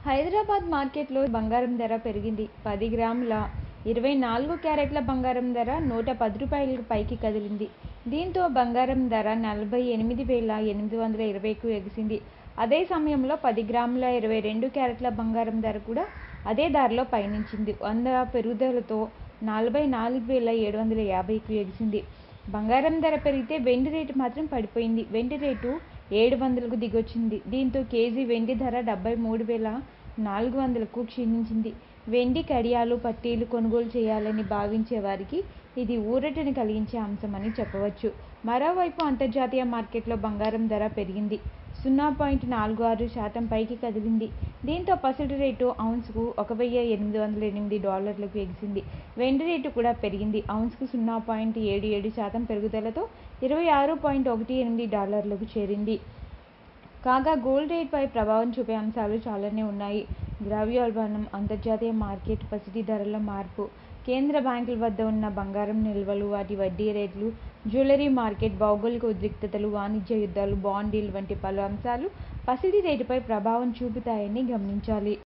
హైదరాబాద్ మార్కెట్లో బంగారం ధర పెరిగింది పది గ్రాముల ఇరవై నాలుగు క్యారెట్ల బంగారం ధర నూట పది రూపాయలకు పైకి కదిలింది దీంతో బంగారం ధర నలభై ఎనిమిది వేల ఎనిమిది వందల ఇరవైకు ఎగిసింది అదే సమయంలో పది గ్రాముల ఇరవై రెండు క్యారెట్ల బంగారం ధర కూడా అదే ధరలో పయనించింది వంద పెరుగుదలతో నలభై నాలుగు వేల ఏడు వందల యాభైకు ఎగిసింది బంగారం ధర పెరిగితే వెండి రేటు మాత్రం పడిపోయింది వెండి రేటు ఏడు వందలకు దిగొచ్చింది దీంతో కేజీ వెండి ధర డెబ్బై మూడు వేల నాలుగు వందలకు క్షీణించింది వెండి కడియాలు పట్టీలు కొనుగోలు చేయాలని భావించే వారికి ఇది ఊరటను కలిగించే అంశమని చెప్పవచ్చు మరోవైపు అంతర్జాతీయ మార్కెట్లో బంగారం ధర పెరిగింది సున్నా పాయింట్ నాలుగు ఆరు శాతం పైకి కదిలింది దీంతో పసిడి రేటు ఔన్స్కు ఒక వెయ్యి ఎనిమిది వందల ఎనిమిది డాలర్లకు ఎగిసింది వెండి రేటు కూడా పెరిగింది ఔన్స్కు సున్నా పాయింట్ ఏడు ఏడు శాతం పెరుగుదలతో ఇరవై ఆరు పాయింట్ ఒకటి ఎనిమిది డాలర్లకు చేరింది కాగా గోల్డ్ రేట్పై ప్రభావం చూపే అంశాలు చాలానే ఉన్నాయి ద్రవ్యోల్బణం అంతర్జాతీయ మార్కెట్ పసిడి ధరల మార్పు కేంద్ర బ్యాంకుల వద్ద ఉన్న బంగారం నిల్వలు వాటి వడ్డీ రేట్లు జ్యువెలరీ మార్కెట్ భౌగోళిక ఉద్రిక్తతలు వాణిజ్య యుద్ధాలు బాండ్ డీల్ వంటి పలు అంశాలు పసిడి రేటుపై ప్రభావం చూపుతాయని గమనించాలి